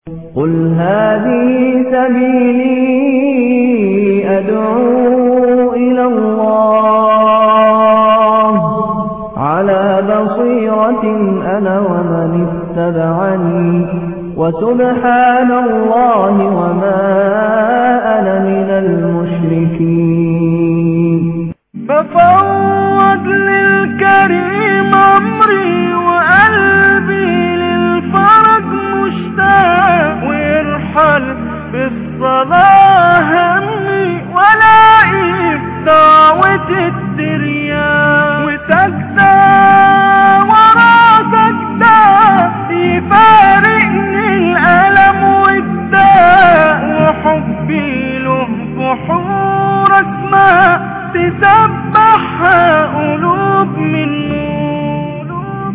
قل هذه سبيلي أدعو إلى الله على بصيرة أنا ومن اتبعني وسبحان الله وما أنا من المشركين بفوض للكريم أمري وقلبي للفرج مشتاق ويرحل بالصلاة همي ولاقي في دعوة الترياق وسجدة ورا سجدة يفارقني الألم والداء وحبي له بحور أسماء تسبحها قلوب من نور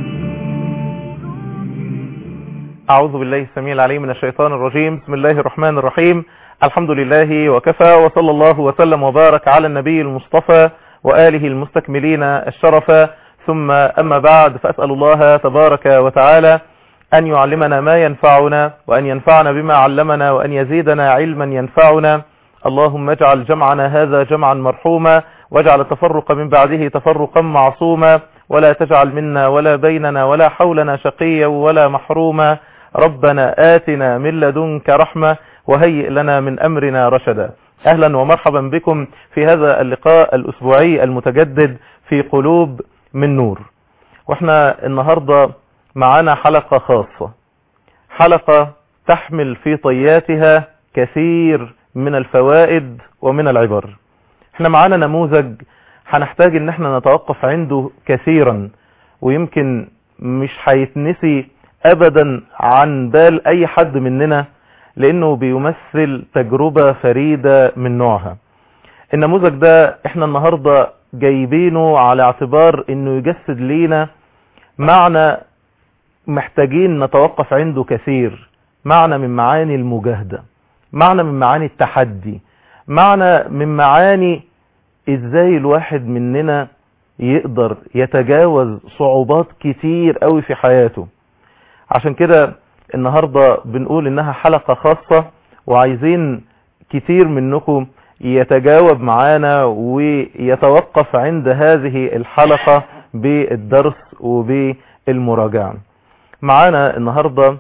أعوذ بالله السميع العليم من الشيطان الرجيم بسم الله الرحمن الرحيم الحمد لله وكفى وصلى الله وسلم وبارك على النبي المصطفى وآله المستكملين الشرف ثم أما بعد فأسأل الله تبارك وتعالى أن يعلمنا ما ينفعنا وأن ينفعنا بما علمنا وأن يزيدنا علما ينفعنا اللهم اجعل جمعنا هذا جمعا مرحوما واجعل التفرق من بعده تفرقا معصوما ولا تجعل منا ولا بيننا ولا حولنا شقيا ولا محروما ربنا آتنا من لدنك رحمة وهيئ لنا من أمرنا رشدا أهلا ومرحبا بكم في هذا اللقاء الأسبوعي المتجدد في قلوب من نور واحنا النهاردة معانا حلقة خاصة حلقة تحمل في طياتها كثير من الفوائد ومن العبر احنا معانا نموذج هنحتاج ان احنا نتوقف عنده كثيرا ويمكن مش هيتنسي ابدا عن بال اي حد مننا لانه بيمثل تجربة فريدة من نوعها النموذج ده احنا النهاردة جايبينه على اعتبار انه يجسد لينا معنى محتاجين نتوقف عنده كثير معنى من معاني المجاهدة معنى من معاني التحدي معنى من معاني ازاي الواحد مننا يقدر يتجاوز صعوبات كتير قوي في حياته عشان كده النهاردة بنقول انها حلقة خاصة وعايزين كتير منكم يتجاوب معانا ويتوقف عند هذه الحلقة بالدرس وبالمراجعة معانا النهاردة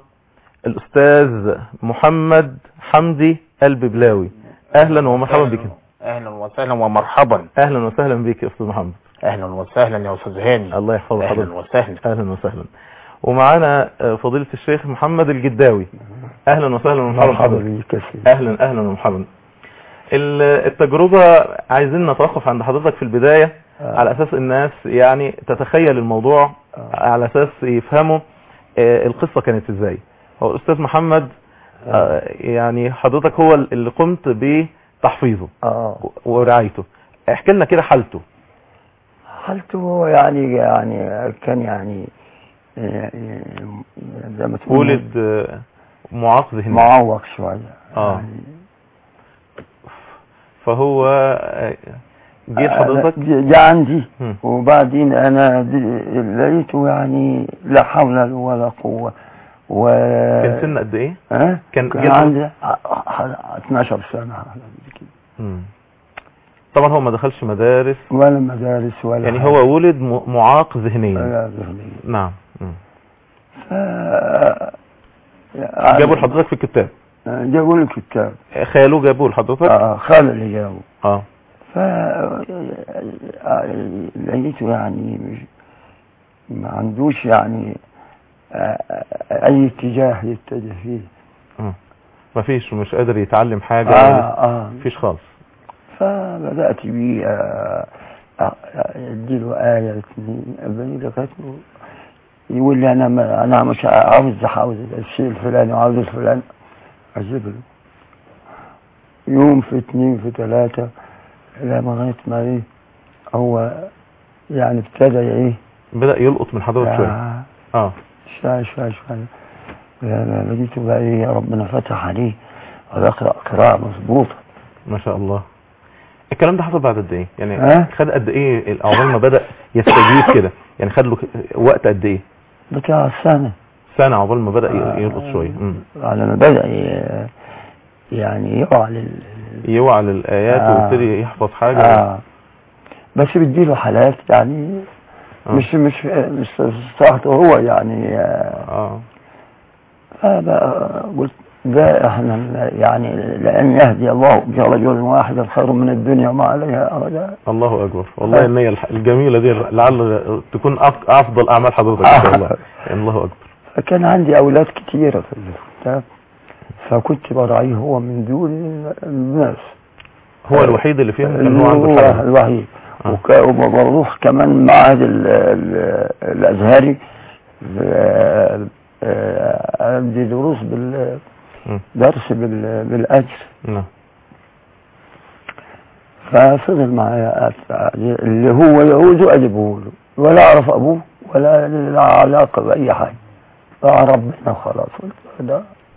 الأستاذ محمد حمدي الببلاوي أهلا ومرحبا بك اهلا وسهلا ومرحبا أهلا وسهلا بك يا أستاذ محمد اهلا وسهلا يا استاذ هاني الله يحفظ اهلا حضرتك وسهلا أهلا وسهلا ومعانا فضيلة الشيخ محمد الجداوي أهلا وسهلا ومرحبا حضرتك أهلا أهلا ومرحبا ال- التجربة عايزين نتوقف عند حضرتك في البداية على أساس الناس يعني تتخيل الموضوع على أساس يفهموا آه، القصة كانت إزاي هو الأستاذ محمد آه، يعني حضرتك هو اللي قمت بتحفيظه اه ورعايته احكي لنا كده حالته حالته هو يعني يعني كان يعني آه، زي ما تقول ولد آه، معاق ذهني معوق شوية آه. يعني فهو آه، جه حضرتك جه جه عندي مم. وبعدين انا دي- لقيته يعني لا حول له ولا قوة و كان سن قد ايه ها؟ كان كان جه عندي ع- ع- 12 سنة على كده. مم. طبعا هو ما دخلش مدارس ولا مدارس ولا يعني حاجة. هو ولد م- معاق ذهنيا لا ذهنية نعم مم. ف... جابوا لحضرتك في الكتاب جابوا لي كتاب خاله جابوه لحضرتك اه خال اللي جابوا اه ف لقيته يعني مش ما عندوش يعني آه، اي اتجاه يتجه فيه اه مفيش مش قادر يتعلم حاجة اه اه مفيش خالص فبدات بيه آه، آه، اديله ايه اتنين ابني لغايه ما يقول لي انا ما انا مش عاوز عاوز الشيء الفلاني وعاوز الفلاني اجيب له يوم في اتنين في ثلاثة الى لغايه ما ايه هو يعني ابتدى ايه بدأ يلقط من حضرتك شوية آه، اه شوية شوية شوية لا- لا، لقيته بقى ايه ربنا فتح عليه ويقرأ قراءة مظبوطة ما شاء الله الكلام ده حصل بعد قد ايه يعني ها؟ خد قد ايه عقبال ما بدأ يستجيب كده يعني خد له ك- وقت قد ايه بتاع سنة سنة عقبال ما بدأ آه. ي- يلقط شوية مم. على ما بدأ ي- يعني يقع لل يوعى للآيات آه. ويبتدي يحفظ حاجة آه بس بيديله حالات يعني آه. مش مش مش صحته هو يعني آه، اه فبقى قلت ده احنا يعني لأن يهدي الله برجل واحد خير من الدنيا وما عليها أبدا الله أكبر والله آه. النية الح- الجميلة دي لعل تكون أف- أفضل أعمال حضرتك إن شاء الله الله أكبر فكان عندي أولاد كتيرة في الكتاب فكنت براعيه هو من دون الناس هو الوحيد اللي فيهم كان هو عنده هو حاجة الوحيد آه. وك- وبروح كمان معهد ال- ال- الأزهري ب- آه، أدي دروس بال مم. درس بال- بالأجر نعم ففضل معايا أت- اللي هو يعوزه أجيبه له ولا أعرف أبوه ولا له علاقة بأي حاجة أعرف ربنا خلاص ده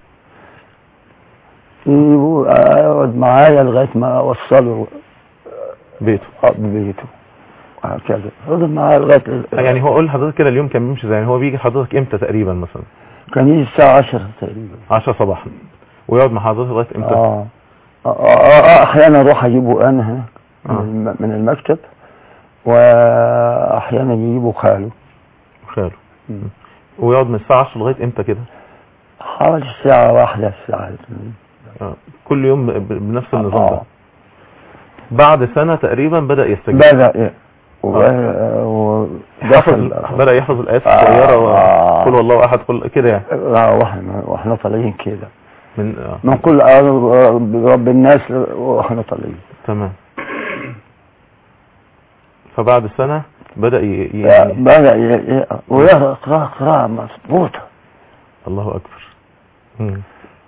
يجيبوه أقعد معايا لغاية ما أوصله بيته بيته وهكذا فضل معايا لغاية يعني هو قول لحضرتك كده اليوم كان بيمشي ازاي يعني هو بيجي حضرتك امتى تقريبا مثلا كان يجي الساعة 10 تقريبا 10 صباحا ويقعد مع حضرتك لغايه امتى آه. آه, آه, آه أحيانا أروح أجيبه أنا هنا آه. من, الم- من المكتب وأحيانا يجيبه خاله خير ويقعد من الساعه 10 لغايه امتى كده حوالي الساعة واحدة الساعة آه. كل يوم ب- ب- بنفس النظام ده آه. بعد سنة تقريبا بدأ يستجيب بدأ إيه؟ و... و... حفظ دخل بدأ يحفظ الآيات آه. الصغيرة آه. وقل والله أحد قل كده يعني آه، واحنا واحنا طالعين كده من آه. من كل آه، برب الناس واحنا طالعين تمام فبعد سنة بدأ ي... ي- يعني بدأ ي- ي- ويقرأ قراءة قراءة مظبوطة الله أكبر مم.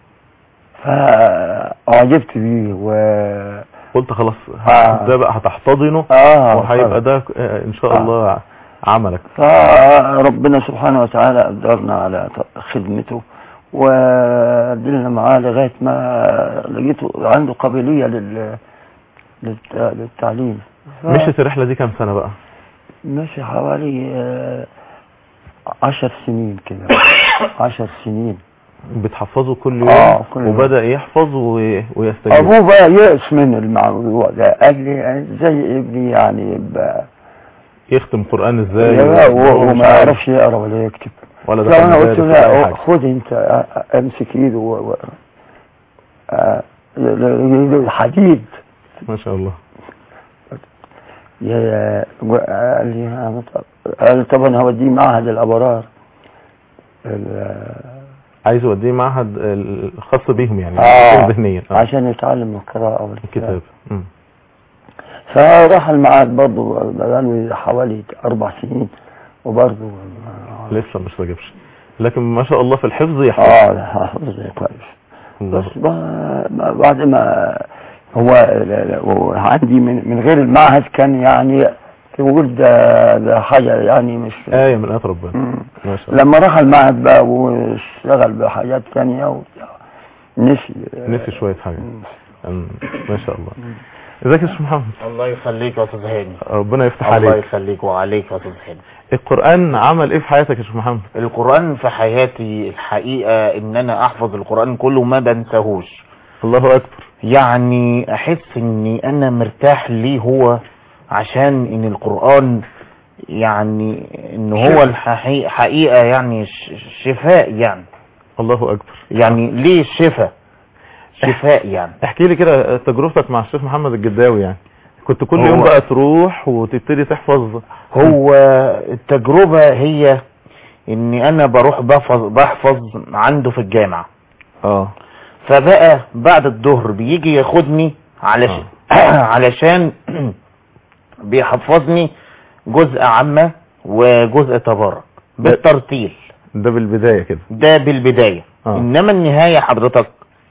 فأعجبت بيه و قلت خلاص آه. ده بقى هتحتضنه آه وهيبقى ده آه، إن شاء آه. الله عملك فربنا سبحانه وتعالى قدرنا على خدمته ودلنا معاه لغاية ما لقيته عنده قابلية لل... للت... للتعليم ف- مشيت الرحلة دي كام سنة بقى مشي حوالي آه، عشر سنين كده عشر سنين بتحفظه كل يوم آه، كل يوم. وبدأ يحفظ و... ويستجيب أبوه بقى يأس من الموضوع ده قال لي زي ابني يعني ب... يختم قرآن ازاي لا، وهو و- مش وما عارف يعرفش يقرا ولا يكتب ولا لا انا دخل قلت مدارس ولا أي له حاجة. خد انت آه، آه، امسك ايده و... و... آه، ل- ل- الحديد ما شاء الله يا- قال لي أنا طب- قال طب انا هوديه معهد الابرار ال- عايز اوديه معهد الخاص بيهم يعني آه. ذهنيا آه. عشان يتعلم القراءة والكتاب الكتاب مم. فراح المعهد برضه بقاله حوالي أربع سنين وبرضه لسه مش راجبش لكن ما شاء الله في الحفظ يحفظ اه لا، حافظ زي كويس الله. بس ما- ما- بعد ما هو لا- لا، هو عندي من من غير المعهد كان يعني تقول ده ده حاجة يعني مش آية من آيات ربنا مم. ما شاء الله لما راح المعهد بقى واشتغل بحاجات تانية وبتاع نسي نسي شوية حاجة أم، ما شاء الله ازيك يا شيخ محمد الله يخليك يا استاذ هاني ربنا يفتح الله عليك يخليك وعليك يا استاذ هاني القرآن عمل ايه في حياتك يا شيخ محمد القرآن في حياتي الحقيقة ان انا احفظ القرآن كله ما بنساهوش الله اكبر يعني احس اني انا مرتاح ليه هو عشان ان القرآن يعني ان هو الحقيقة حقيقة يعني ش- شفاء يعني الله اكبر يعني ليه الشفاء شفاء يعني احكي لي كده تجربتك مع الشيخ محمد الجداوي يعني كنت كل هو- يوم بقى تروح وتبتدي تحفظ هو التجربة هي اني انا بروح بحفظ بحفظ عنده في الجامعة اه فبقى بعد الظهر بيجي ياخدني علشان علشان بيحفظني جزء عامة وجزء تبارك بالترتيل ده بالبداية كده ده بالبداية آه. انما النهاية حضرتك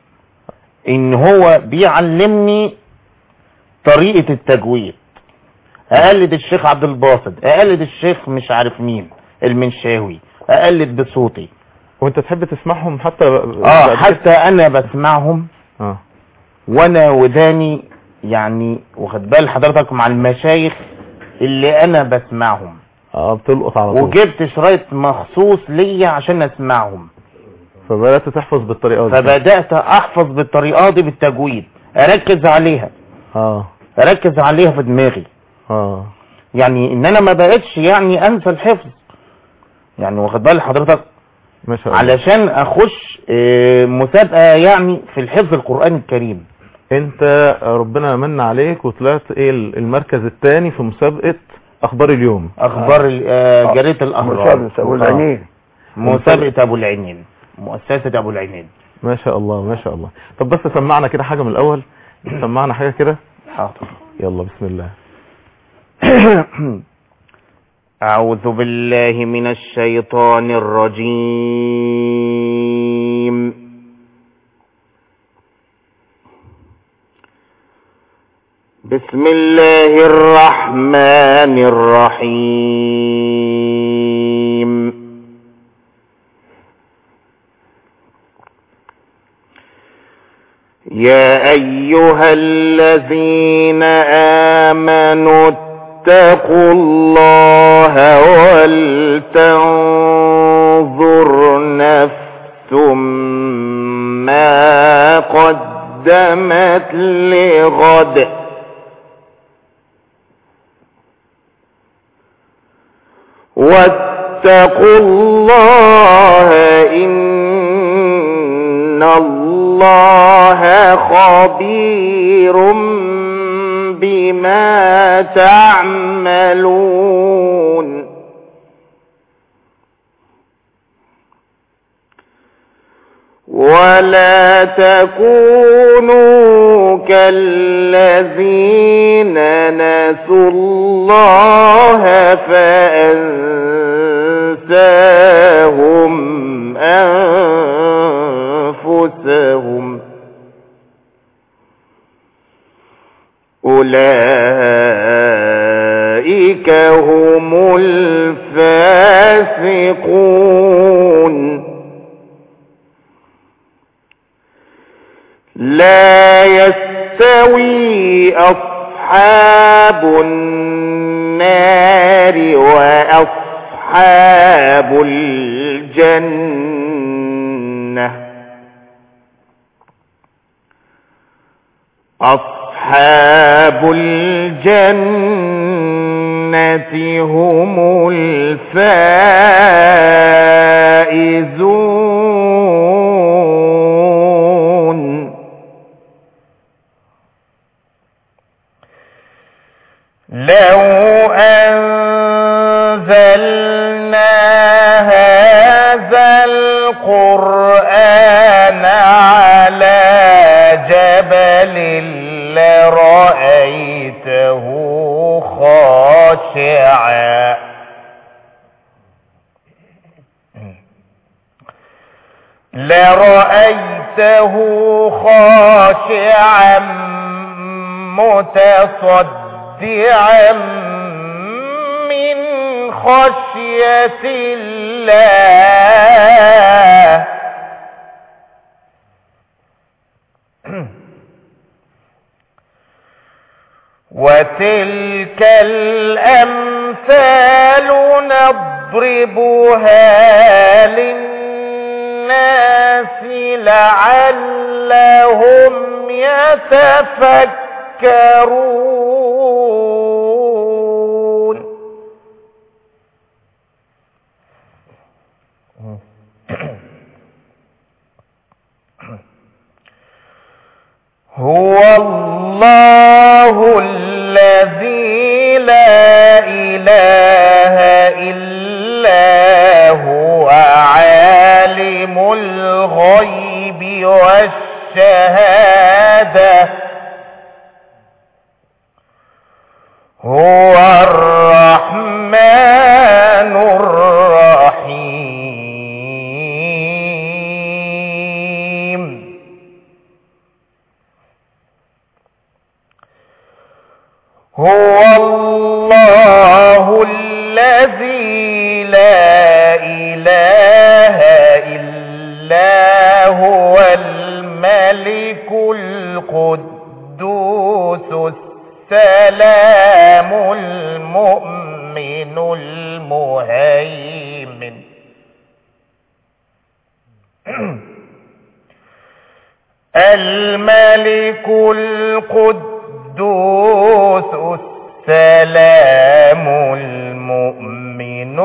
ان هو بيعلمني طريقة التجويد اقلد الشيخ عبد الباسط اقلد الشيخ مش عارف مين المنشاوي اقلد بصوتي وانت تحب تسمعهم حتى اه بعد كده؟ حتى انا بسمعهم اه وانا وداني يعني واخد بال حضرتك مع المشايخ اللي انا بسمعهم اه بتلقط على طول وجبت شرايط مخصوص ليا عشان اسمعهم فبدات تحفظ بالطريقه دي فبدات احفظ بالطريقه دي بالتجويد اركز عليها اه اركز عليها في دماغي اه يعني ان انا ما بقتش يعني انسى الحفظ يعني واخد بال حضرتك ما شاء الله علشان اخش آه، مسابقه يعني في الحفظ القران الكريم انت ربنا من عليك وطلعت ايه المركز الثاني في مسابقه اخبار اليوم اخبار ال- آه، جريده الاهرام مسابقة أبو العينين مسابقه ابو العينين مؤسسه ابو العينين ما شاء الله ما شاء الله طب بس سمعنا كده حاجه من الاول سمعنا حاجه كده حاضر يلا بسم الله أعوذ بالله من الشيطان الرجيم بسم الله الرحمن الرحيم يا أيها الذين آمنوا اتقوا الله ولتنظر نفس ما قدمت لغد واتقوا الله إن الله خبير بما تعملون ولا تكونوا كالذين نسوا الله فأنساهم أنفسهم أولئك هم الفاسقون لا يستوي أصحاب النار وأصحاب الجنة أصحاب الجنة هم الفائزون لو أنزلنا هذا القرآن على جبل لرأيته خاشعا لرأيته خاشعا متصدعا من خشية الله وتلك الأمثال نضربها للناس لعلهم يتفكرون هو الله الذي لا إله إلا هو عالم الغيب والشهادة هو الرحمن الرحيم هو الله الذي لا إله إلا هو الملك القدوس السلام المؤمن المهيمن الملك القدوس السلام المؤمن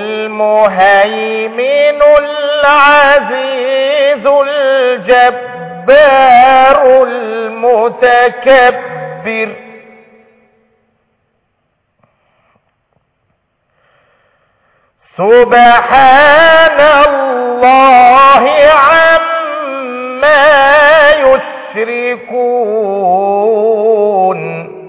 المهيمن العزيز الجبار المتكبر سبحان الله عما يشركون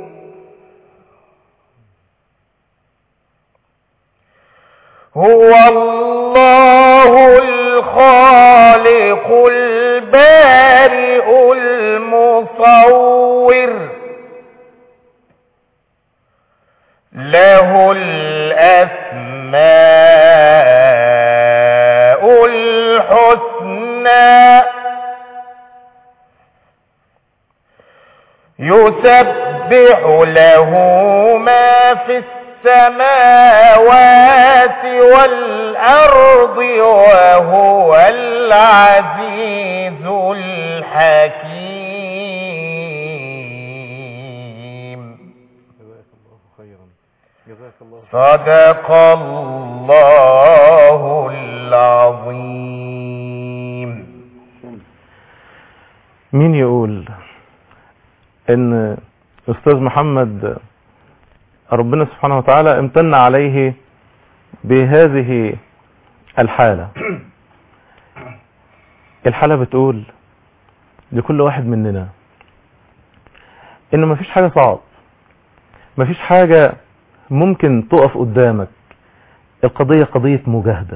هو الله الخالق البارئ المصور له الأسماء الحسنى يسبح له ما في السماوات والأرض وهو العزيز الحكيم صدق الله العظيم مين يقول ان استاذ محمد ربنا سبحانه وتعالى امتن عليه بهذه الحالة الحالة بتقول لكل واحد مننا ان مفيش حاجة صعب مفيش حاجة ممكن تقف قدامك القضية قضية مجاهدة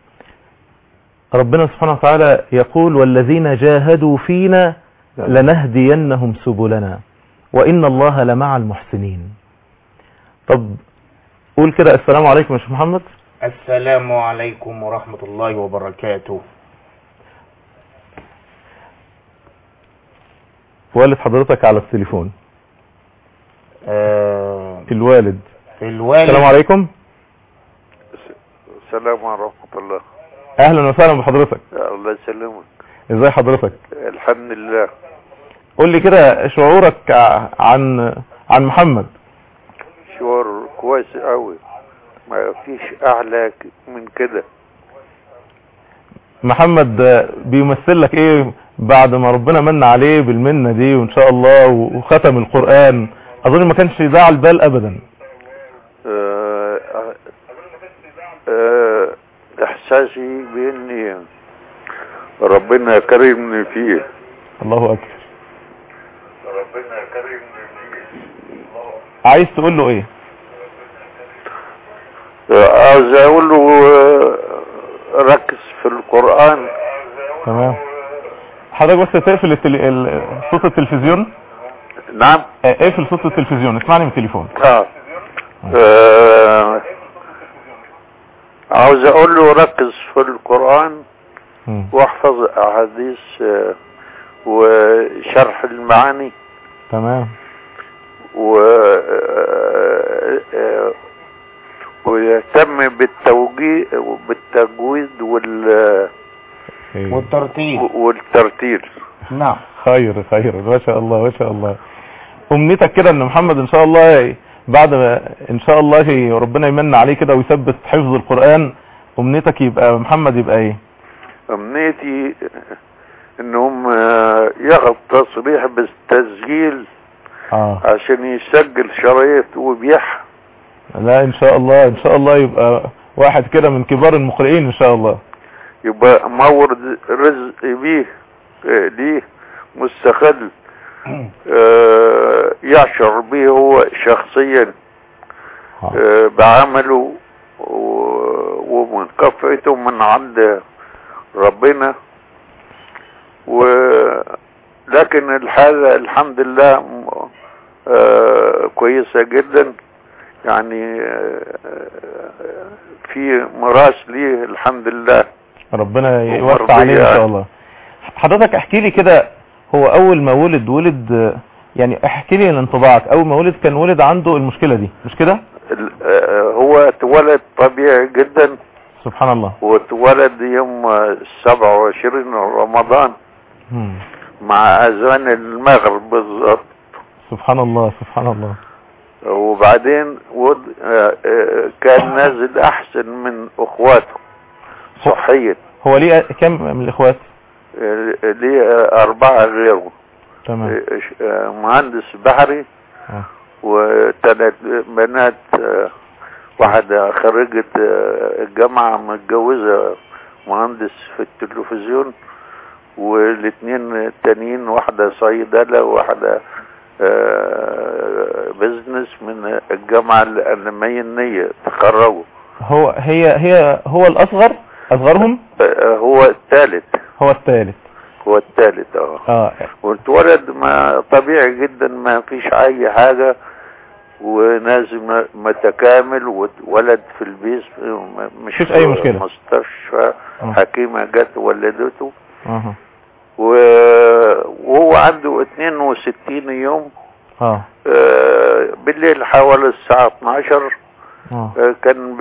ربنا سبحانه وتعالى يقول والذين جاهدوا فينا لنهدينهم سبلنا وإن الله لمع المحسنين طب قول كده السلام عليكم يا شيخ محمد السلام عليكم ورحمة الله وبركاته والد حضرتك على التليفون آه الوالد الوالد السلام عليكم السلام ورحمة الله اهلا وسهلا بحضرتك يا الله يسلمك ازاي حضرتك الحمد لله قول لي كده شعورك ع- عن عن محمد شعور كويس قوي ما فيش اعلى ك- من كده محمد آه، بيمثل لك ايه بعد ما ربنا من عليه بالمنة دي وان شاء الله و- وختم القرآن اظن ما كانش ده على البال ابدا آه، آه، آه، احساسي باني ربنا كرمني فيه الله اكبر ربنا كرمني فيه عايز تقول له ايه عاوز اقول له آه، ركز في القرآن تمام حضرتك بس تقفل التل... ال- صوت التلفزيون نعم آه، اقفل صوت التلفزيون اسمعني من التليفون آه. آه. عاوز اقول له ركز في القرآن مم. واحفظ احاديث آه، وشرح المعاني تمام و آه، آه، ويهتم بالتوجيه بالتجويد وال إيه. والترتيب والترتيل نعم خير خير ما شاء الله ما شاء الله امنيتك كده ان محمد ان شاء الله بعد ما ان شاء الله ربنا يمن عليه كده ويثبت حفظ القرآن امنيتك يبقى محمد يبقى ايه امنيتي انهم آه، ياخد تصريح بالتسجيل اه عشان يسجل شرايط ويبيعها لا ان شاء الله ان شاء الله يبقى واحد كده من كبار المقرئين ان شاء الله يبقى مورد رزق بيه آه، ليه مستقل آه، يعشر به هو شخصيا آه. آه، بعمله و- ومكافئته من عند ربنا و لكن الحالة الحمد لله م- آه، كويسة جدا يعني آه، في مراس ليه الحمد لله ربنا ومرضية يوسع عليه ان شاء يعني. الله حضرتك احكي لي كده هو اول ما ولد ولد آه، يعني احكي لي الانطباعك اول ما ولد كان ولد عنده المشكلة دي مش كده ال- آه، هو ولد طبيعي جدا سبحان الله واتولد يوم 27 رمضان مم. مع اذان المغرب بالظبط سبحان الله سبحان الله وبعدين ود... آه، آه، كان نازل احسن من اخواته صحيا هو ليه كم من الاخوات آه، ليه آه، اربعة غيره تمام آه، ش- آه، مهندس بحري آه. وثلاث بنات آه، واحدة خريجة آه، الجامعة متجوزة مهندس في التلفزيون والاثنين التانيين واحدة صيدلة وواحدة آه، بزنس من الجامعة الألمانية النية تخرجوا هو هي هي هو الاصغر اصغرهم آه، هو الثالث هو الثالث هو الثالث اه اه واتولد ما طبيعي جدا ما فيش اي حاجة ونازل متكامل واتولد في البيت م- مش مفيش أي مشكلة. مستشفى آه. حكيمة جت ولدته اه و- وهو عنده 62 يوم اه آه، بالليل حوالي الساعة 12 اه آه، كان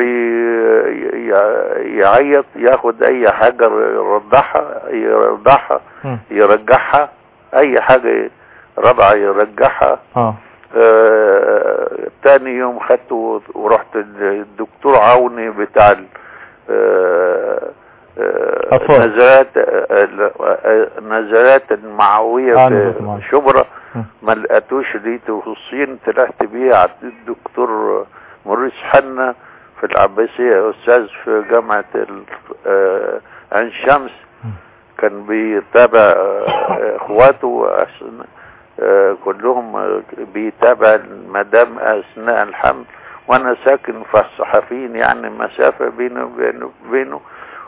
بيعيط ياخد اي حاجة يرضعها يرضعها مم. يرجعها اي حاجة رضع يرجعها اه آه، تاني يوم خدته ورحت الدكتور عوني بتاع ال- آه، آه، أطفال. نزلات آه، آه، نزلات المعوية آه، في نزلات المعوية. شبرا مم. ما لقيتوش لقيته في الصين طلعت بيه على الدكتور موريس حنا في العباسية أستاذ في جامعة ال- آه، عين شمس مم. كان بيتابع آه، اخواته أثناء- آه، كلهم آه، بيتابع المدام اثناء الحمل وانا ساكن في الصحفيين يعني مسافة بينه وبينه, بينه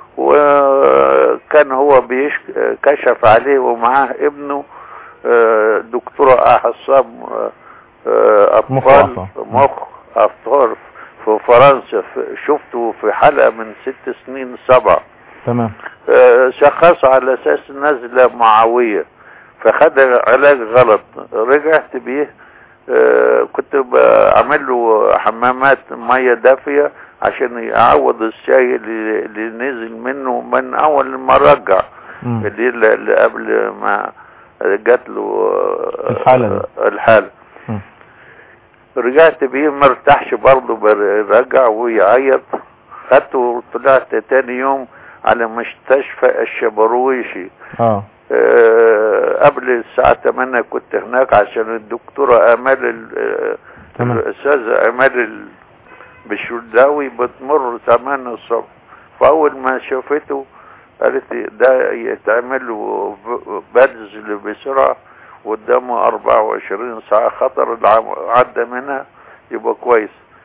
وكان هو بيش كشف عليه ومعاه ابنه آه، دكتورة اعصاب آه، آه، مخ اطفال وأعصاب. مخ اطفال في فرنسا في- شفته في حلقة من ست سنين سبعة تمام آه، شخص على اساس نزلة معوية فخد علاج غلط رجعت بيه آه، كنت بعمل له حمامات مية دافية عشان يعوض الشاي اللي, اللي نزل منه من اول ما رجع مم. اللي, اللي قبل ما جات له آه، الحالة دي. الحالة مم. رجعت بيه مرتاحش برضه برجع ويعيط خدته وطلعت تاني يوم على مستشفى الشبرويشي اه آه، قبل الساعة 8 كنت هناك عشان الدكتورة امال ال- آه، تمام. الاستاذة امال ال- بشرداوي بتمر 8 الصبح فاول ما شافته قالت لي ده يتعمل له ب- بذل بسرعة قدامه 24 ساعة خطر العم- عدى منها يبقى كويس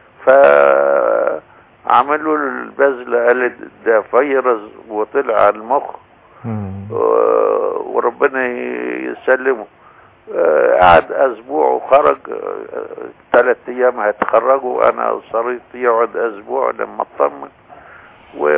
فعملوا له البذل قالت ده فيروس وطلع على المخ مم. آه، وربنا يسلمه آه، قعد اسبوع وخرج ثلاث ايام هيتخرجوا انا اصريت يقعد اسبوع لما اطمن و...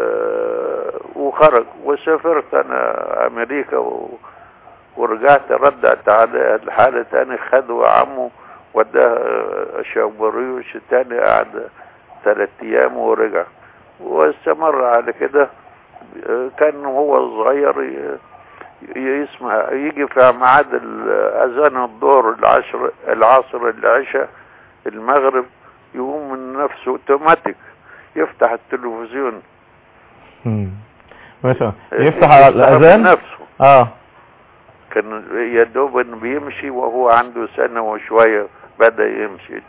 وخرج وسافرت انا امريكا و... ورجعت ردت على الحالة تاني خدوا عمه وداه شابوريوش تاني قعد ثلاث ايام ورجع واستمر على كده كان هو صغير ي- يسمع يجي في ميعاد ال- اذان الظهر العشر العصر العشاء المغرب يقوم من نفسه اوتوماتيك يفتح التلفزيون مم. ما شاء الله يفتح على يفتح من الاذان نفسه اه كان يا دوب إنه بيمشي وهو عنده سنة وشوية بدأ يمشي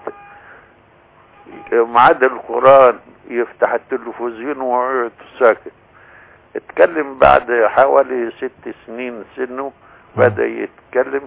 ميعاد القرآن يفتح التلفزيون ويقعد ساكت اتكلم بعد حوالي ست سنين سنه بدأ يتكلم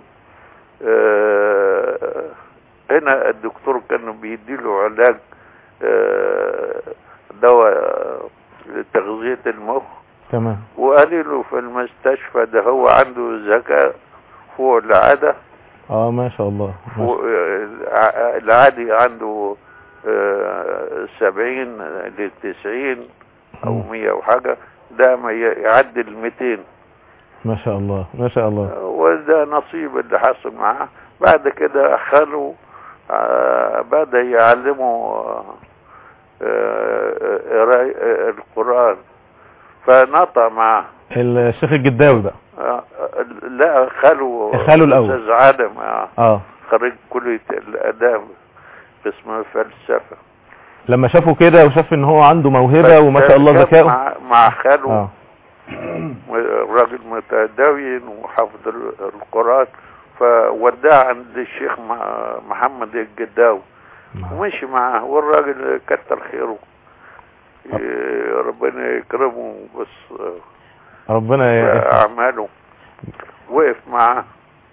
آه، هنا الدكتور كان بيديله علاج آه، دواء لتغذية المخ تمام وقالوا له في المستشفى ده هو عنده ذكاء فوق العادة اه ما شاء الله ما شاء- فوق الع- العادي عنده آه، سبعين لتسعين او مم. مية وحاجة ده ما ي- يعدي الميتين ما شاء الله ما شاء الله وده نصيب اللي حصل معاه بعد كده خلوا آه، بدأ يعلموا آه، آه، قراية آه، القرآن فنطق معاه الشيخ الجداوي بقى آه، آه، لا خاله خاله الأول. أستاذ عالم آه، اه خريج كلية الآداب قسم الفلسفة لما شافه كده وشاف ان هو عنده موهبة وما شاء الله فكان ذكائه مع, مع خاله اه راجل متدين وحافظ ال- القرآن فوداه عند الشيخ مع- محمد الجداوي ومشي معاه والراجل كتر خيره إيه، ربنا يكرمه بس ربنا ي- أعماله وقف معاه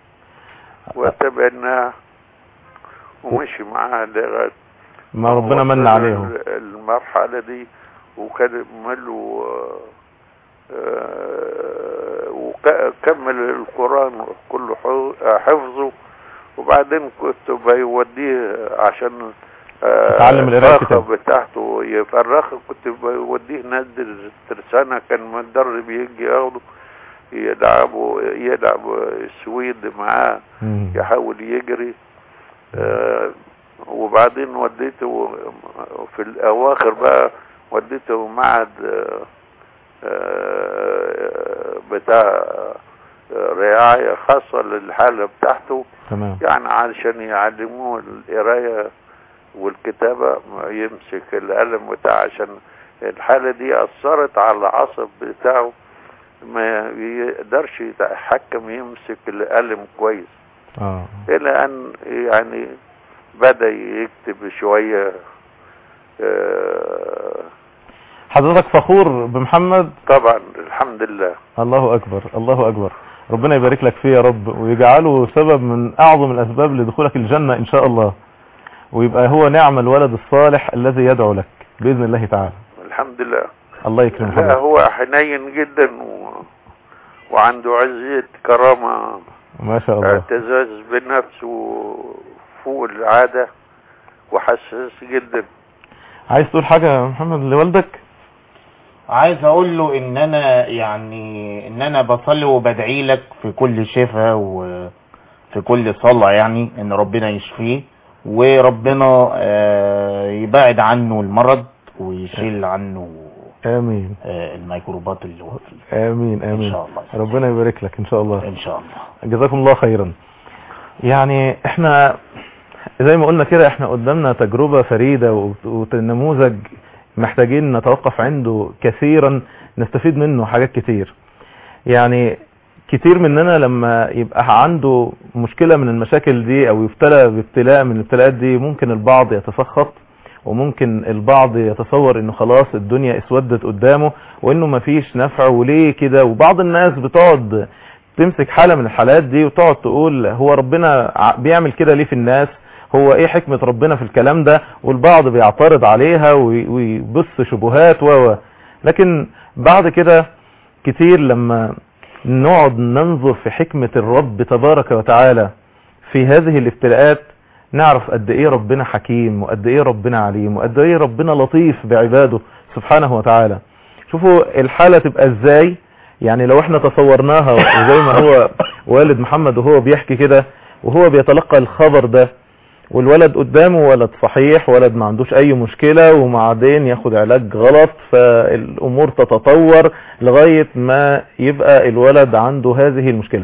وتبعناه ومشي معاه لغاية ما ربنا من وصل عليهم ال- المرحلة دي وكان ماله وكمل القرآن كله حو- حفظه وبعدين كنت بيوديه عشان آه، يتعلم القراءة الفرخة والكتابة. بتاعته يفرخه كنت بيوديه نادي الترسانة كان مدرب يجي ياخده يلعبوا يلعب السويد معاه مم. يحاول يجري آه، وبعدين وديته في الأواخر بقى وديته معهد آه، آه، بتاع آه، رعاية خاصة للحالة بتاعته تمام يعني علشان يعلموه القراية والكتابة ما يمسك القلم بتاعه عشان الحالة دي أثرت على العصب بتاعه ما يقدرش يتحكم يمسك القلم كويس اه إلى أن يعني بدأ يكتب شوية آه، حضرتك فخور بمحمد طبعا الحمد لله الله اكبر الله اكبر ربنا يبارك لك فيه يا رب ويجعله سبب من اعظم الاسباب لدخولك الجنة ان شاء الله ويبقى هو نعم الولد الصالح الذي يدعو لك باذن الله تعالى الحمد لله الله يكرم لا حضرتك هو حنين جدا و... وعنده عزية كرامة ما شاء الله اعتزاز بنفسه فوق العادة وحساس جدا عايز تقول حاجة يا محمد لوالدك عايز اقول له ان انا يعني ان انا بصلي وبدعي لك في كل شفاء وفي كل صلاة يعني ان ربنا يشفيه وربنا آه، يبعد عنه المرض ويشيل عنه امين آه، الميكروبات اللي هو فيه امين امين ان شاء الله ربنا يبارك لك ان شاء الله ان شاء الله جزاكم الله خيرا يعني احنا زي ما قلنا كده احنا قدامنا تجربة فريدة وت- ونموذج محتاجين نتوقف عنده كثيرا نستفيد منه حاجات كتير يعني كتير مننا لما يبقى عنده مشكلة من المشاكل دي او يبتلى بابتلاء من الابتلاءات دي ممكن البعض يتسخط وممكن البعض يتصور انه خلاص الدنيا اسودت قدامه وانه مفيش نفع وليه كده وبعض الناس بتقعد تمسك حالة من الحالات دي وتقعد تقول هو ربنا ع- بيعمل كده ليه في الناس هو ايه حكمة ربنا في الكلام ده والبعض بيعترض عليها وي- ويبص شبهات و و. لكن بعد كده كتير لما نقعد ننظر في حكمة الرب تبارك وتعالى في هذه الابتلاءات نعرف قد ايه ربنا حكيم وقد ايه ربنا عليم وقد ايه ربنا لطيف بعباده سبحانه وتعالى شوفوا الحالة تبقى ازاي يعني لو احنا تصورناها وزي ما هو والد محمد وهو بيحكي كده وهو بيتلقى الخبر ده والولد قدامه ولد صحيح ولد ما عندوش اي مشكلة وبعدين ياخد علاج غلط فالامور تتطور لغاية ما يبقى الولد عنده هذه المشكلة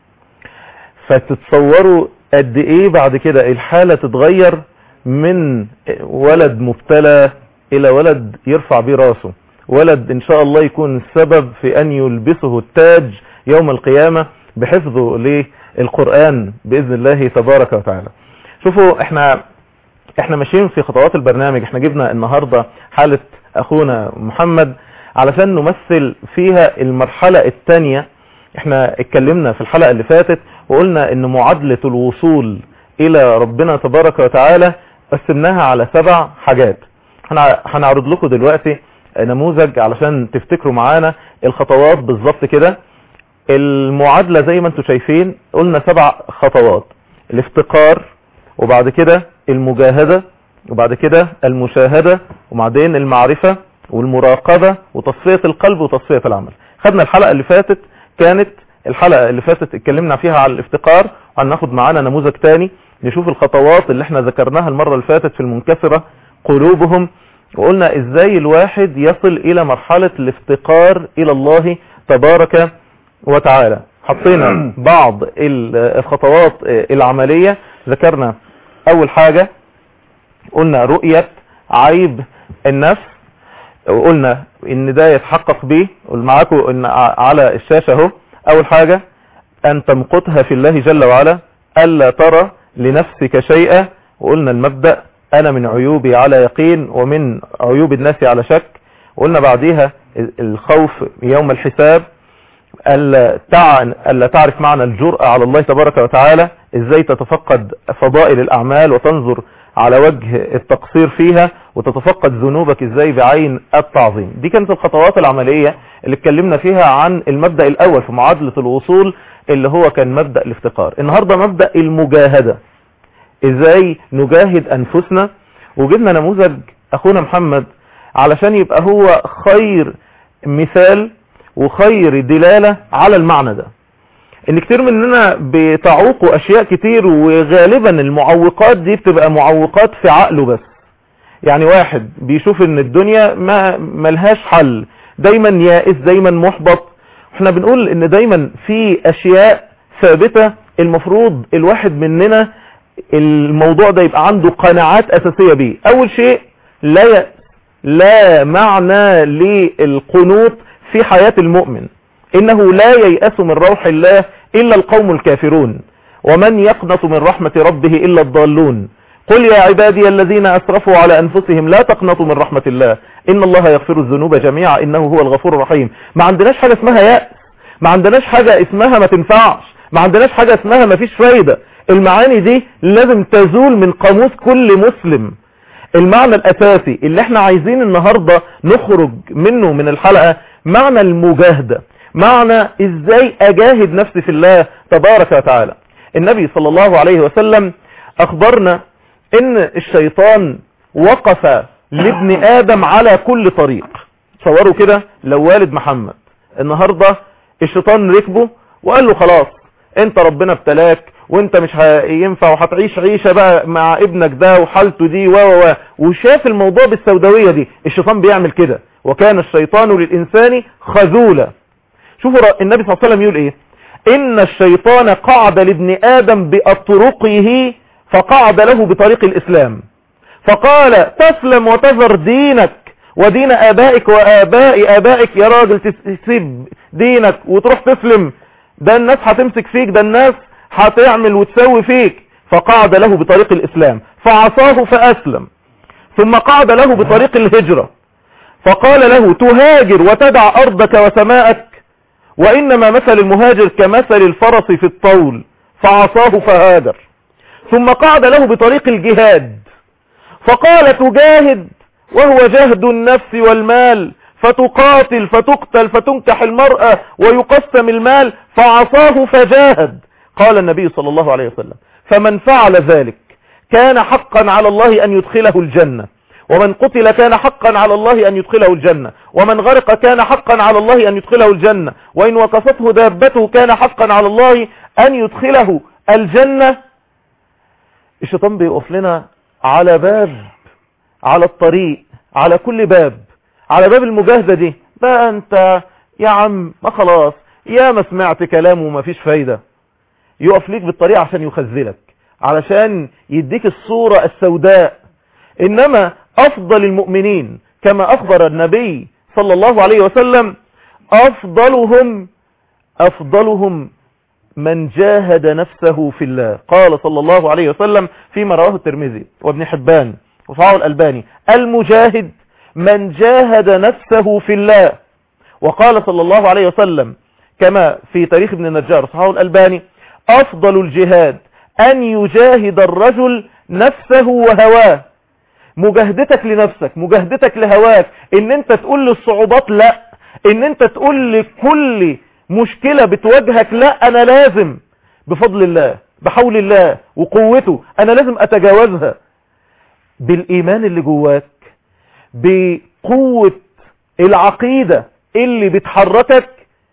فتتصوروا قد ايه بعد كده الحالة تتغير من ولد مبتلى الى ولد يرفع بيه راسه ولد ان شاء الله يكون السبب في ان يلبسه التاج يوم القيامة بحفظه للقرآن بإذن الله تبارك وتعالى شوفوا احنا احنا ماشيين في خطوات البرنامج احنا جبنا النهاردة حالة اخونا محمد علشان نمثل فيها المرحلة الثانية احنا اتكلمنا في الحلقة اللي فاتت وقلنا ان معادلة الوصول الى ربنا تبارك وتعالى قسمناها على سبع حاجات هنع- هنعرض لكم دلوقتي نموذج علشان تفتكروا معانا الخطوات بالظبط كده المعادلة زي ما انتم شايفين قلنا سبع خطوات الافتقار وبعد كده المجاهدة وبعد كده المشاهدة وبعدين المعرفة والمراقبة وتصفية القلب وتصفية العمل خدنا الحلقة اللي فاتت كانت الحلقة اللي فاتت اتكلمنا فيها على الافتقار وهناخد معانا نموذج تاني نشوف الخطوات اللي احنا ذكرناها المرة اللي فاتت في المنكسرة قلوبهم وقلنا ازاي الواحد يصل الى مرحلة الافتقار الى الله تبارك وتعالى حطينا بعض ال- الخطوات العملية ذكرنا اول حاجة قلنا رؤية عيب النفس وقلنا ان ده يتحقق به قل معاكم ان ع- على الشاشة اهو اول حاجة ان تمقتها في الله جل وعلا الا ترى لنفسك شيئا وقلنا المبدأ انا من عيوبي على يقين ومن عيوب الناس على شك وقلنا بعديها ال- الخوف يوم الحساب ألا تعن ألا تعرف معنى الجرأة على الله تبارك وتعالى ازاي تتفقد فضائل الأعمال وتنظر على وجه التقصير فيها وتتفقد ذنوبك ازاي بعين التعظيم دي كانت الخطوات العملية اللي اتكلمنا فيها عن المبدأ الأول في معادلة الوصول اللي هو كان مبدأ الافتقار النهاردة مبدأ المجاهدة ازاي نجاهد أنفسنا وجبنا نموذج أخونا محمد علشان يبقى هو خير مثال وخير دلالة على المعنى ده ان كتير مننا بتعوقوا اشياء كتير وغالبا المعوقات دي بتبقى معوقات في عقله بس يعني واحد بيشوف ان الدنيا ما ملهاش حل دايما يائس دايما محبط احنا بنقول ان دايما في اشياء ثابتة المفروض الواحد مننا الموضوع ده يبقى عنده قناعات اساسية بيه اول شيء لا يأس لا معنى للقنوط في حياة المؤمن إنه لا ييأس من روح الله إلا القوم الكافرون ومن يقنط من رحمة ربه إلا الضالون قل يا عبادي الذين أسرفوا على أنفسهم لا تقنطوا من رحمة الله إن الله يغفر الذنوب جميعا إنه هو الغفور الرحيم ما عندناش حاجة اسمها يأس ما عندناش حاجة اسمها ما تنفعش ما عندناش حاجة اسمها ما فيش فايدة المعاني دي لازم تزول من قاموس كل مسلم المعنى الأساسي اللي احنا عايزين النهاردة نخرج منه من الحلقة معنى المجاهدة معنى ازاي اجاهد نفسي في الله تبارك وتعالى النبي صلى الله عليه وسلم اخبرنا ان الشيطان وقف لابن ادم على كل طريق تصوروا كده لو والد محمد النهاردة الشيطان ركبه وقال له خلاص انت ربنا ابتلاك وانت مش هينفع وهتعيش عيشة بقى مع ابنك ده وحالته دي و و و وشاف الموضوع بالسوداوية دي الشيطان بيعمل كده وكان الشيطان للإنسان خذولا شوفوا ر- النبي صلى الله عليه وسلم يقول ايه ان الشيطان قعد لابن ادم باطرقه فقعد له بطريق الاسلام فقال تسلم وتذر دينك ودين ابائك واباء ابائك يا راجل تسيب دينك وتروح تسلم ده الناس هتمسك فيك ده الناس هتعمل وتسوي فيك فقعد له بطريق الاسلام فعصاه فاسلم ثم قعد له بطريق الهجرة فقال له تهاجر وتدع ارضك وسماءك وإنما مثل المهاجر كمثل الفرس في الطول فعصاه فهاجر ثم قعد له بطريق الجهاد فقال تجاهد وهو جهد النفس والمال فتقاتل فتقتل فتنكح المرأة ويقسم المال فعصاه فجاهد قال النبي صلى الله عليه وسلم فمن فعل ذلك كان حقا على الله أن يدخله الجنة ومن قتل كان حقا على الله أن يدخله الجنة ومن غرق كان حقا على الله أن يدخله الجنة وإن وقفته دابته كان حقا على الله أن يدخله الجنة الشيطان بيقف لنا على باب على الطريق على كل باب على باب المجاهدة دي بقى انت يا عم ما خلاص يا ما سمعت كلامه وما فيش فايدة يقف ليك بالطريق عشان يخذلك علشان يديك الصورة السوداء انما افضل المؤمنين كما اخبر النبي صلى الله عليه وسلم افضلهم افضلهم من جاهد نفسه في الله قال صلى الله عليه وسلم فيما رواه الترمذي وابن حبان وصححه الألباني المجاهد من جاهد نفسه في الله وقال صلى الله عليه وسلم كما في تاريخ ابن النجار صححه الألباني أفضل الجهاد أن يجاهد الرجل نفسه وهواه مجاهدتك لنفسك مجاهدتك لهواك ان انت تقول للصعوبات لا ان انت تقول لكل مشكلة بتواجهك لا انا لازم بفضل الله بحول الله وقوته انا لازم اتجاوزها بالايمان اللي جواك بقوة العقيدة اللي بتحركك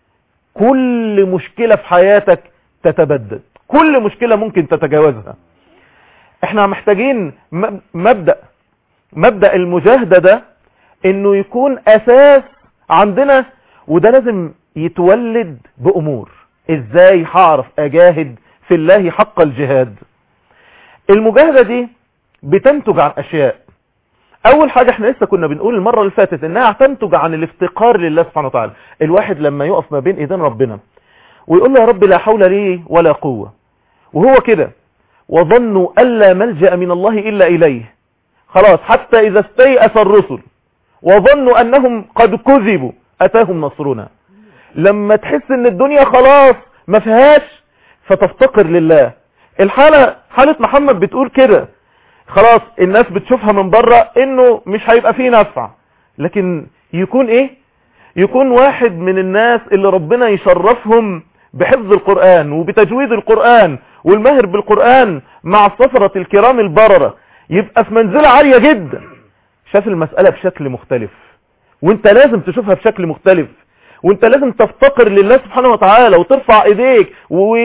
كل مشكلة في حياتك تتبدد كل مشكلة ممكن تتجاوزها احنا محتاجين مبدأ مبدأ المجاهدة ده انه يكون اساس عندنا وده لازم يتولد بامور ازاي هعرف اجاهد في الله حق الجهاد المجاهدة دي بتنتج عن اشياء اول حاجة احنا لسه كنا بنقول المرة اللي فاتت انها تنتج عن الافتقار لله سبحانه وتعالى الواحد لما يقف ما بين ايدين ربنا ويقول له يا رب لا حول لي ولا قوة وهو كده وظنوا ألا ملجأ من الله إلا إليه خلاص حتى إذا استيأس الرسل وظنوا أنهم قد كذبوا أتاهم نصرنا لما تحس ان الدنيا خلاص ما فيهاش فتفتقر لله الحالة حالة محمد بتقول كده خلاص الناس بتشوفها من بره انه مش هيبقى فيه نفع لكن يكون ايه يكون واحد من الناس اللي ربنا يشرفهم بحفظ القرآن وبتجويد القرآن والمهر بالقرآن مع السفرة الكرام البررة يبقى في منزلة عالية جدا شاف المسألة بشكل مختلف وانت لازم تشوفها بشكل مختلف وانت لازم تفتقر لله سبحانه وتعالى وترفع ايديك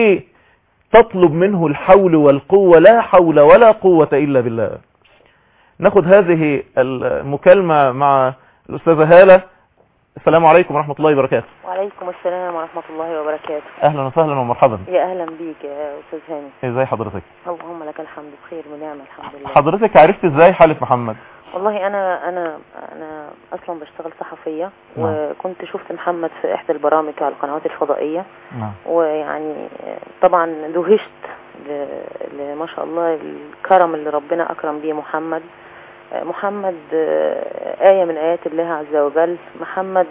وتطلب منه الحول والقوة لا حول ولا قوة الا بالله ناخد هذه المكالمة مع الاستاذة هالة السلام عليكم ورحمة الله وبركاته وعليكم السلام ورحمة الله وبركاته اهلا وسهلا ومرحبا يا أهلا بيك يا أستاذ هاني ازاي حضرتك اللهم لك الحمد بخير ونعمة الحمد لله حضرتك عرفت ازاي حالة محمد والله أنا أنا أنا أصلا بشتغل صحفية نعم. وكنت شفت محمد في إحدى البرامج على القنوات الفضائية نعم ويعني طبعا دهشت ل- ل- ما شاء الله الكرم اللي ربنا أكرم بيه محمد محمد آية من آيات الله عز وجل محمد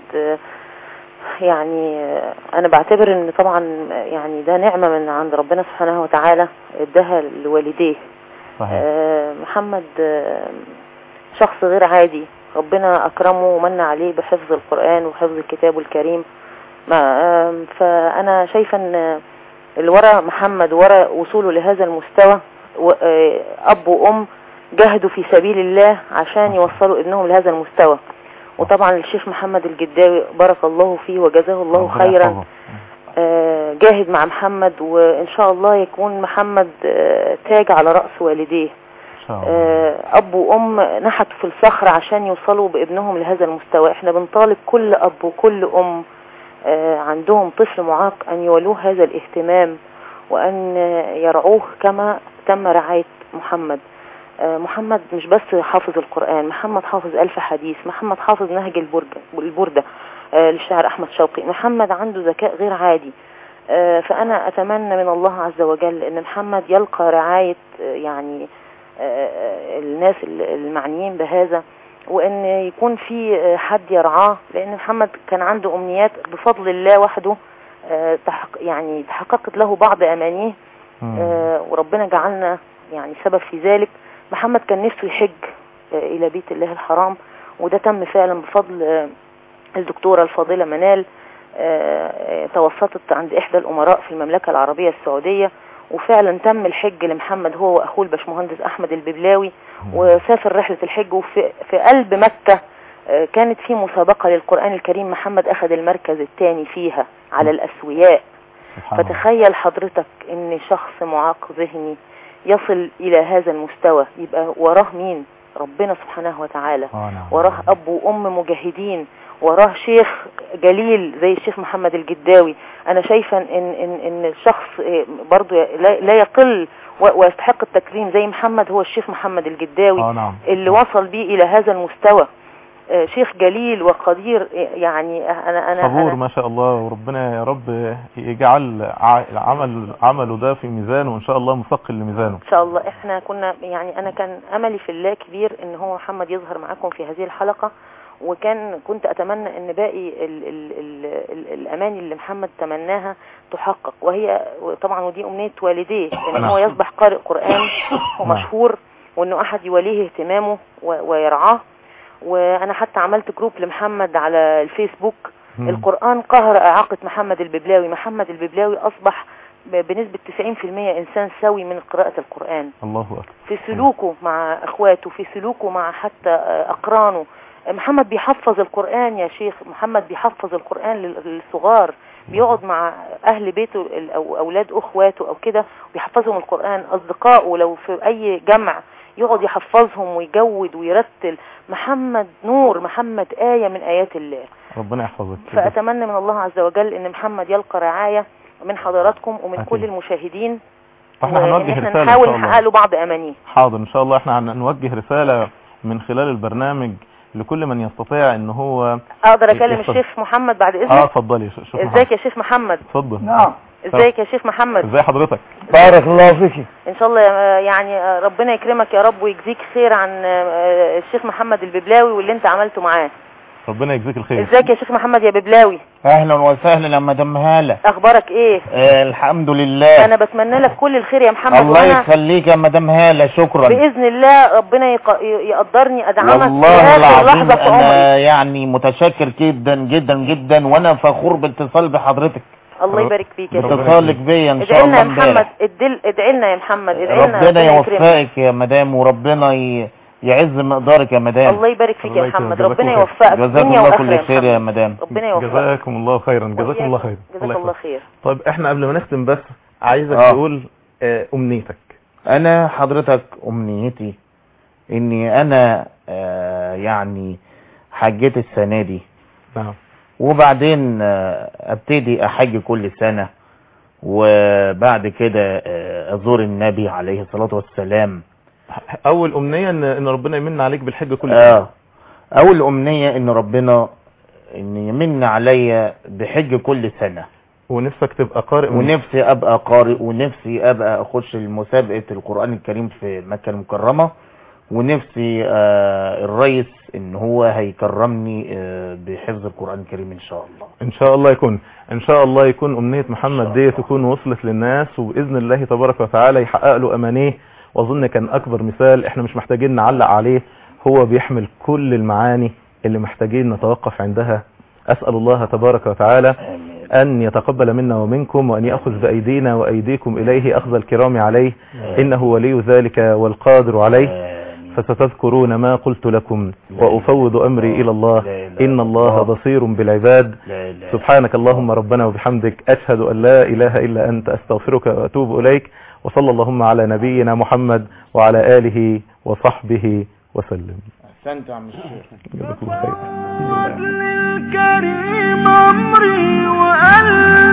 يعني أنا بعتبر إن طبعا يعني ده نعمة من عند ربنا سبحانه وتعالى اداها لوالديه صحيح آه، محمد آه، شخص غير عادي ربنا أكرمه ومن عليه بحفظ القرآن وحفظ الكتاب الكريم ما آه، فأنا شايفة أن اللي ورا محمد ورا وصوله لهذا المستوى و- آه، أب وأم جاهدوا في سبيل الله عشان يوصلوا ابنهم لهذا المستوى وطبعا الشيخ محمد الجداوي بارك الله فيه وجزاه الله ربنا خيرا يحفظه. آه، جاهد مع محمد وإن شاء الله يكون محمد آه، تاج على رأس والديه ان شاء الله آه، أب وأم نحتوا في الصخر عشان يوصلوا بابنهم لهذا المستوى احنا بنطالب كل أب وكل أم آه، عندهم طفل معاق أن يولوه هذا الاهتمام وأن آه، يرعوه كما تم رعاية محمد آه، محمد مش بس حافظ القرآن محمد حافظ ألف حديث محمد حافظ نهج البرج- البردة آه، للشاعر أحمد شوقي محمد عنده ذكاء غير عادي آه، فأنا أتمنى من الله عز وجل أن محمد يلقى رعاية آه، يعني آه، الناس المعنيين بهذا وان يكون في آه، حد يرعاه لان محمد كان عنده امنيات بفضل الله وحده آه، تحق يعني تحققت له بعض امانيه مم. آه، وربنا جعلنا يعني سبب في ذلك محمد كان نفسه يحج آه، الى بيت الله الحرام وده تم فعلا بفضل آه، الدكتورة الفاضلة منال آه، آه، توسطت عند احدى الامراء في المملكة العربية السعودية وفعلا تم الحج لمحمد هو واخوه الباشمهندس احمد الببلاوي وسافر رحلة الحج وفي في قلب مكة آه، كانت في مسابقة للقرآن الكريم محمد اخذ المركز الثاني فيها على الاسوياء سبحان الله. فتخيل حضرتك ان شخص معاق ذهني يصل الى هذا المستوى يبقى وراه مين ربنا سبحانه وتعالى آه نعم. وراه اب وام مجاهدين وراه شيخ جليل زي الشيخ محمد الجداوي انا شايفه ان ان ان الشخص إيه، برضو لا لا يقل و- ويستحق التكريم زي محمد هو الشيخ محمد الجداوي اه نعم اللي وصل بيه الى هذا المستوى آه، شيخ جليل وقدير يعني انا انا صبور أنا ما شاء الله وربنا يا رب يجعل ع- عمل عمله ده في ميزانه وان شاء الله مثقل لميزانه ان شاء الله احنا كنا يعني انا كان املي في الله كبير ان هو محمد يظهر معاكم في هذه الحلقة وكان كنت اتمنى ان باقي ال ال ال ال الاماني اللي محمد تمناها تحقق وهي طبعا ودي امنية والديه ان هو نعم. يصبح قارئ قرآن ومشهور وانه احد يوليه اهتمامه و- ويرعاه وانا حتى عملت جروب لمحمد على الفيسبوك مم. القرآن قهر إعاقة محمد الببلاوي محمد الببلاوي أصبح ب- بنسبة 90% إنسان سوي من قراءة القرآن الله اكبر في سلوكه مع إخواته في سلوكه مع حتى آه، أقرانه محمد بيحفظ القرآن يا شيخ محمد بيحفظ القرآن لل- للصغار بيقعد مع أهل بيته ال- أو أولاد أخواته أو كده وبيحفظهم القرآن أصدقائه لو في أي جمع يقعد يحفظهم ويجود ويرتل محمد نور محمد آية من آيات الله ربنا يحفظك فأتمنى من الله عز وجل ان محمد يلقى رعاية من حضراتكم ومن أكيد. كل المشاهدين احنا وإن هنوجه احنا رسالة ان نحاول شاء نحقق الله له بعض امانيه حاضر ان شاء الله احنا هنوجه رسالة من خلال البرنامج لكل من يستطيع ان هو اقدر اكلم اتفضل. الشيخ محمد بعد اه اذنك اتفضلي يا شيخ محمد. ازيك يا شيخ محمد اتفضل نعم ازيك يا شيخ محمد ازي حضرتك بارك الله فيك ان شاء الله يا- يعني ربنا يكرمك يا رب ويجزيك خير عن آه، الشيخ محمد الببلاوي واللي انت عملته معاه ربنا يجزيك الخير ازيك يا شيخ محمد يا ببلاوي اهلا وسهلا يا مدام هاله اخبارك ايه آه الحمد لله انا بتمنى لك كل الخير يا محمد الله وانا يخليك يا مدام هاله شكرا باذن الله ربنا يق- يقدرني ادعمك في والله اخر العظيم لحظه في عمري انا يعني متشكر جدا جدا جدا وانا فخور باتصال بحضرتك الله يبارك فيك يا شيخ ربنا باتصالك بيا ان شاء ادعي لنا الله يا محمد امبارح ادل- ادعي لنا يا محمد ادعي لنا ربنا يكرمك. يوفقك يا مدام وربنا ي- يعز مقدارك يا مدام الله يبارك فيك الله يا محمد يكرمك. ربنا جزاك الله يوفقك جزاك دنيا الله واخره كل يا خير يا محمد مدام ربنا يوفقك جزاكم الله خيرا جزاكم الله خير جزاك الله خير طيب احنا قبل ما نختم بس عايزك آه. تقول آه، امنيتك انا حضرتك امنيتي اني انا آه يعني حجيت السنة دي نعم وبعدين آه ابتدي احج كل سنة وبعد كده آه ازور النبي عليه الصلاة والسلام اول امنية ان ان ربنا يمن عليك بالحج كل آه سنة اول امنية ان ربنا ان يمن عليا بحج كل سنة ونفسك تبقى قارئ من- ونفسي ابقى قارئ ونفسي ابقى اخش مسابقة القرآن الكريم في مكة المكرمة ونفسي آه الرئيس ان هو هيكرمني آه بحفظ القرآن الكريم ان شاء الله ان شاء الله يكون ان شاء الله يكون امنية محمد دي تكون وصلت للناس وباذن الله تبارك وتعالى يحقق له امانيه واظن كان اكبر مثال احنا مش محتاجين نعلق عليه هو بيحمل كل المعاني اللي محتاجين نتوقف عندها اسال الله تبارك وتعالى ان يتقبل منا ومنكم وان ياخذ بايدينا وايديكم اليه اخذ الكرام عليه انه ولي ذلك والقادر عليه فستذكرون ما قلت لكم وافوض امري الى الله ان الله بصير بالعباد لا لا سبحانك اللهم ربنا وبحمدك أشهد أن لا إله إلا أنت أستغفرك وأتوب إليك وصلى اللهم على نبينا محمد وعلى آله وصحبه وسلم احسنت يا عم الشيخ جزاكم الله خير الكريم عمري وقلبي